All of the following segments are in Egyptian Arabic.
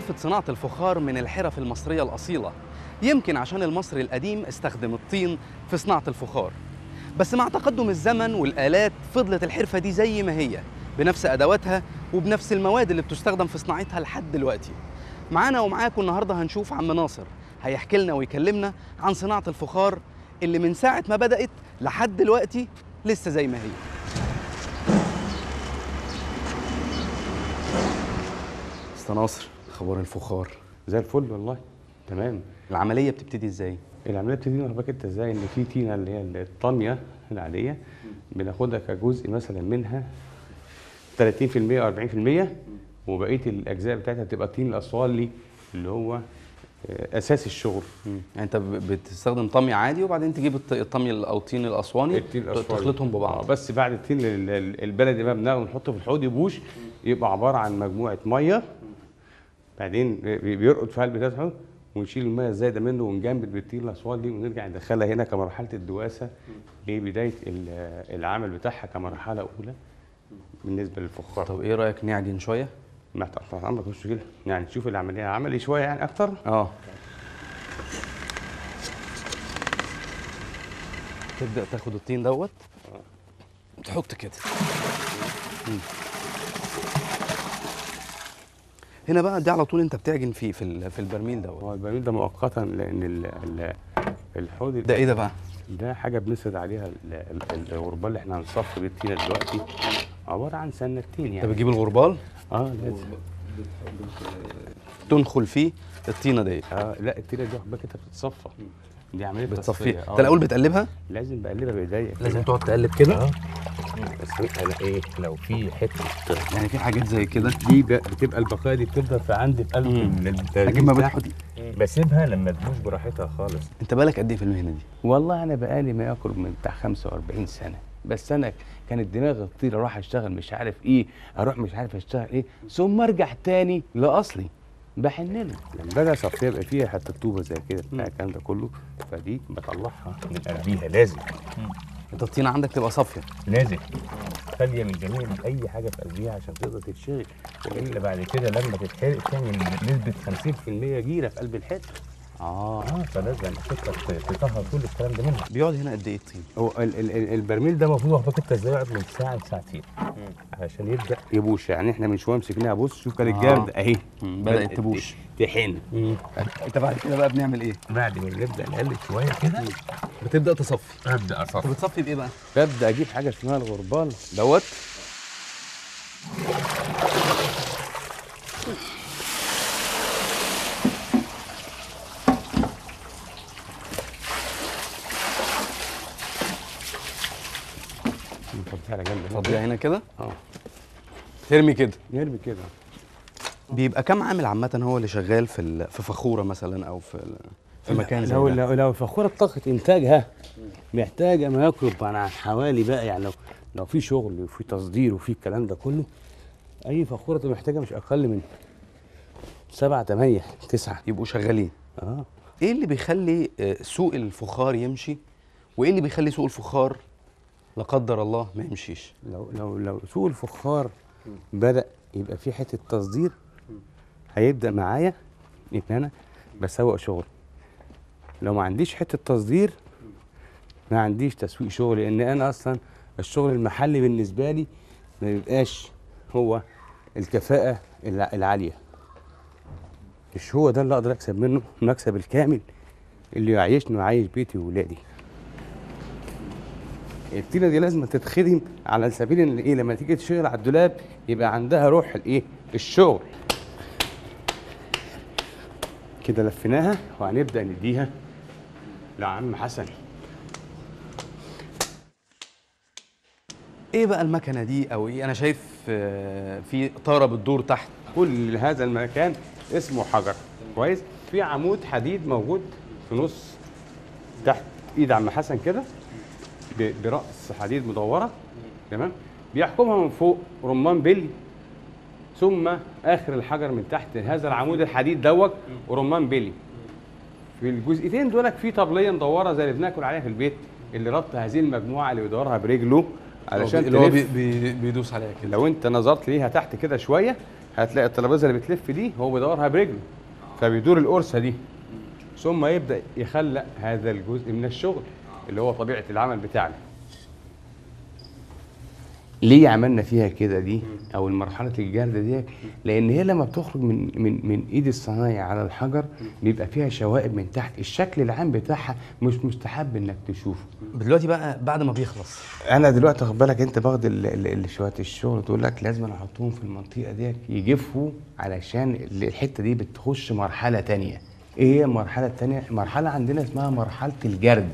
حرفة صناعة الفخار من الحرف المصرية الأصيلة يمكن عشان المصري القديم استخدم الطين في صناعة الفخار بس مع تقدم الزمن والآلات فضلت الحرفة دي زي ما هي بنفس أدواتها وبنفس المواد اللي بتستخدم في صناعتها لحد دلوقتي معانا ومعاكم النهاردة هنشوف عم ناصر هيحكي لنا ويكلمنا عن صناعة الفخار اللي من ساعة ما بدأت لحد دلوقتي لسه زي ما هي أستاذ ناصر خبر الفخار زي الفل والله تمام العملية بتبتدي ازاي؟ العمليه بتبتدي واخد انت ازاي ان في تينه اللي هي الطاميه العاديه بناخدها كجزء مثلا منها 30% او 40% وبقيه الاجزاء بتاعتها بتبقى الطين الاصفالي اللي هو آه، اساس الشغل يعني انت ب- بتستخدم طمي عادي وبعدين تجيب الط- الطمي ال- او الطين الاسواني الطين الأصفالي. تخلطهم آه، ببعض بس بعد الطين ال- ال- البلدي بقى بناخده ونحطه في الحوض يبوش يبقى عباره عن مجموعه ميه بعدين بي- بيرقد في قلب ده الحوض ونشيل الميه الزايده منه ونجمد بالطين الاصفار دي ونرجع ندخلها هنا كمرحله الدواسه لبدايه ال- العمل بتاعها كمرحله اولى بالنسبه للفخار طب ايه رايك نعجن شويه؟ ما تقطع عمرك مش مشكله يعني تشوف العمليه عملي شويه يعني اكتر اه تبدا تاخد الطين دوت تحط كده مم. هنا بقى دي على طول انت بتعجن فيه في ال- في البرميل دوت هو البرميل ده مؤقتا لان ال- ال- الحوض ده ايه ده بقى؟ ده حاجه بنسند عليها ال- ال- الغربال اللي احنا هنصفي بيه الطينه دلوقتي عباره عن سنتين انت يعني بتجيب الغربال اه لازم تنخل فيه الطينه ديت اه لا الطينه دي واخد بالك انت بتتصفى دي عمليه بتصفيها تصفية. انت الاول بتقلبها؟ لازم بقلبها بايديا لازم تقعد تقلب كده اه بس انا ايه لو في حته يعني في حاجات زي كده دي ب- بتبقى البقايا دي بتفضل في عندي في قلب مم. البرميل اجيب ما بتاعها. بتحط بسيبها لما تبوش براحتها خالص انت بالك قد ايه في المهنه دي؟ والله انا بقالي ما يقرب من بتاع 45 سنه بس انا كانت دماغي تطير اروح اشتغل مش عارف ايه اروح مش عارف اشتغل ايه ثم ارجع تاني لاصلي بحن له لما باجي اصفيها يبقى فيها حته طوبه زي كده بتاع الكلام ده كله فدي بطلعها من قلبيها لازم انت الطينه عندك تبقى صافيه لازم خاليه من جميع من اي حاجه في قلبيها عشان تقدر تتشغل والا بعد كده لما تتحرق تعمل نسبه 50% جيره في قلب الحته اه اه فلازم تقدر تطهر كل الكلام ده منها بيقعد هنا قد ايه الطين؟ هو ال ال ال البرميل ده المفروض واخد انت ازاي يقعد من ساعه لساعتين عشان يبدا يبوش يعني احنا من شويه مسكناها بص شوف كانت آه. جامده اهي مم، بدأت تبوش. تحن انت بعد كده بقى بنعمل ايه؟ بعد ما نبدا نقلب شويه كده بتبدا تصفي ابدا انت اصفي بتصفي بايه بقى؟ ببدا اجيب حاجه اسمها الغربال دوت نحطها على جنب هنا. تفضيها هنا كده اه ترمي كده نرمي كده بيبقى كم عامل عامة هو اللي شغال في ال- في فخورة مثلا أو في ال- في مكان زي لو ده؟ لو لو فخوره طاقه انتاجها محتاجه ما يقرب عن حوالي بقى يعني لو لو في شغل وفي تصدير وفي الكلام ده كله اي فخوره تبقى محتاجه مش اقل من سبعة تمانية تسعة يبقوا شغالين اه ايه اللي بيخلي آه، سوق الفخار يمشي وايه اللي بيخلي سوق الفخار لا قدر الله ما يمشيش لو لو لو سوق الفخار بدأ يبقى في حتة تصدير هيبدأ معايا ان انا بسوق شغل لو ما عنديش حتة تصدير ما عنديش تسويق شغل لان انا اصلا الشغل المحلي بالنسبة لي ما بيبقاش هو الكفاءة الع- العالية مش هو ده اللي اقدر اكسب منه المكسب الكامل اللي يعيشني ويعيش بيتي وولادي الطينه دي لازم تتخدم على سبيل ان ايه لما تيجي تشتغل على الدولاب يبقى عندها روح الايه الشغل كده لفيناها وهنبدا نديها لعم حسن ايه بقى المكنة دي او ايه انا شايف آه، في طارة بتدور تحت كل هذا المكان اسمه حجر كويس في عمود حديد موجود في نص تحت ايد عم حسن كده ب- براس حديد مدوره تمام بيحكمها من فوق رمان بلي ثم اخر الحجر من تحت هذا العمود الحديد دوت ورمان بلي في الجزئيتين دولك في طبليه مدوره زي اللي بناكل عليها في البيت اللي ربط هذه المجموعه اللي بيدورها برجله علشان اللي هو تلف بي بي بيدوس عليها كده لو انت نظرت ليها تحت كده شويه هتلاقي الترابيزه اللي بتلف دي هو بيدورها برجله فبيدور القرصه دي ثم يبدا يخلق هذا الجزء من الشغل اللي هو طبيعه العمل بتاعنا ليه عملنا فيها كده دي او المرحله الجرد دي لان هي لما بتخرج من من من ايد الصنايعي على الحجر بيبقى فيها شوائب من تحت الشكل العام بتاعها مش مستحب انك تشوفه دلوقتي بقى بعد ما بيخلص انا دلوقتي خد بالك انت باخد ال- ال- ال- شويه الشغل تقول لك لازم أنا احطهم في المنطقه ديت يجفوا علشان ال- الحته دي بتخش مرحله تانية ايه هي المرحله التانية مرحله عندنا اسمها مرحله الجرد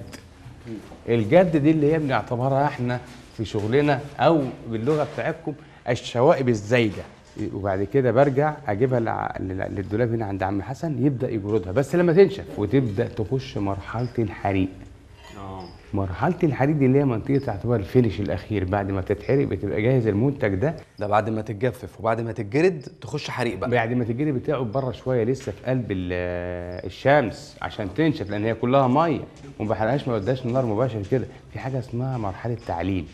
الجرد دي اللي هي بنعتبرها احنا في شغلنا او باللغه بتاعتكم الشوائب الزايده وبعد كده برجع اجيبها لع- لل- للدولاب هنا عند عم حسن يبدا يجردها بس لما تنشف وتبدا تخش مرحله الحريق مرحله الحريق دي اللي هي منطقه تعتبر الفينش الاخير بعد ما تتحرق بتبقى جاهز المنتج ده ده بعد ما تتجفف وبعد ما تتجرد تخش حريق بقى بعد ما تجري بتقعد بره شويه لسه في قلب ال- الشمس عشان تنشف لان هي كلها ميه وما بحرقهاش ما بدهاش نار مباشر كده في حاجه اسمها مرحله تعليل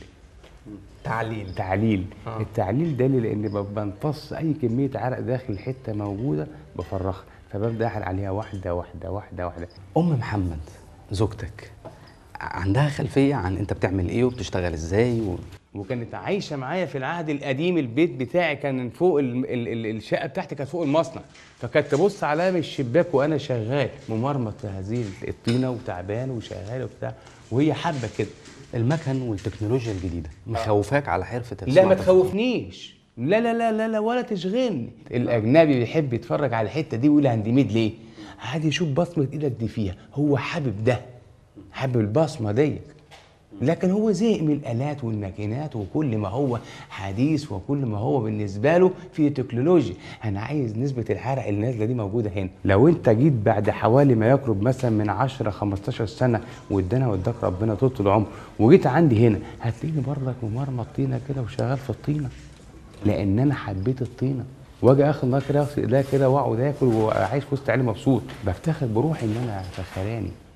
تعليل تعليل آه. التعليل ده اللي لان ب- بمتص اي كميه عرق داخل حته موجوده بفرغها فببدا احرق عليها واحده واحده واحده واحده ام محمد زوجتك عندها خلفيه عن انت بتعمل ايه وبتشتغل ازاي و... وكانت عايشه معايا في العهد القديم البيت بتاعي كان فوق ال ال ال الشقه بتاعتي كانت فوق المصنع فكانت تبص عليا من الشباك وانا شغال ممرمط في هذه الطينه وتعبان وشغال وبتاع وهي حابه كده المكن والتكنولوجيا الجديده مخوفاك على حرفه لا الصناعة ما الفخار. تخوفنيش لا لا لا لا لا ولا تشغلني الاجنبي بيحب يتفرج على الحته دي ويقول هاند ميد ليه عادي يشوف بصمه ايدك دي فيها هو حابب ده حابب البصمه ديت لكن هو زهق من الالات والماكينات وكل ما هو حديث وكل ما هو بالنسبه له في تكنولوجيا انا عايز نسبه الحرق اللي نازله دي موجوده هنا لو انت جيت بعد حوالي ما يقرب مثلا من 10 15 سنه وادانا واداك ربنا طول العمر وجيت عندي هنا هتلاقيني برضك ممرمط طينه كده وشغال في الطينه لان انا حبيت الطينه واجي اخد نار كده اغسل ايديا كده واقعد اكل وعايش في وسط عيلي مبسوط بفتخر بروحي ان انا فخراني